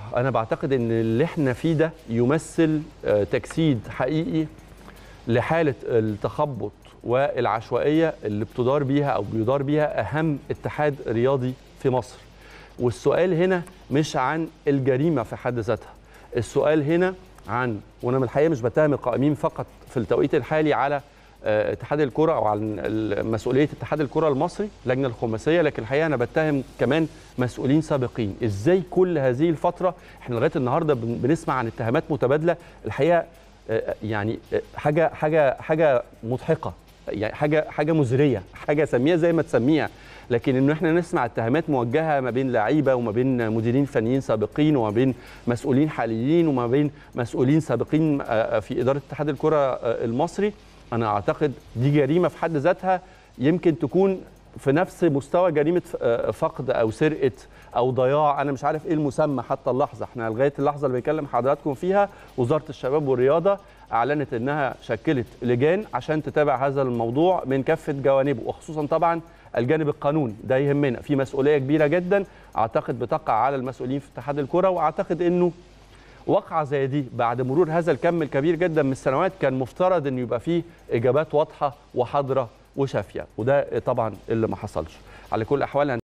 انا بعتقد ان اللي احنا فيه ده يمثل آه، تجسيد حقيقي لحاله التخبط والعشوائيه اللي بتدار بيها او بيدار بيها اهم اتحاد رياضي في مصر والسؤال هنا مش عن الجريمه في حد ذاتها السؤال هنا عن وانا من الحقيقه مش بتهم القائمين فقط في التوقيت الحالي على آه، اتحاد الكره او عن ال- مسؤوليه اتحاد الكره المصري اللجنه الخماسيه لكن الحقيقه انا بتهم كمان مسؤولين سابقين ازاي كل هذه الفتره احنا لغايه النهارده بن- بنسمع عن اتهامات متبادله الحقيقه آه، يعني آه، حاجه حاجه حاجه مضحكه يعني حاجه حاجه مزريه حاجه سميها زي ما تسميها لكن انه احنا نسمع اتهامات موجهه ما بين لعيبه وما بين مديرين فنيين سابقين وما بين مسؤولين حاليين وما بين مسؤولين سابقين آه، في اداره اتحاد الكره آه، المصري انا اعتقد دي جريمه في حد ذاتها يمكن تكون في نفس مستوى جريمه آه، فقد او سرقه او ضياع انا مش عارف ايه المسمى حتى اللحظه احنا لغايه اللحظه اللي بنكلم حضراتكم فيها وزاره الشباب والرياضه اعلنت انها شكلت لجان عشان تتابع هذا الموضوع من كافه جوانبه وخصوصا طبعا الجانب القانوني ده يهمنا في مسؤوليه كبيره جدا اعتقد بتقع على المسؤولين في اتحاد الكره واعتقد انه واقعه زي دي بعد مرور هذا الكم الكبير جدا من السنوات كان مفترض انه يبقى فيه اجابات واضحه وحاضره وشافيه وده طبعا اللي ما حصلش على كل الاحوال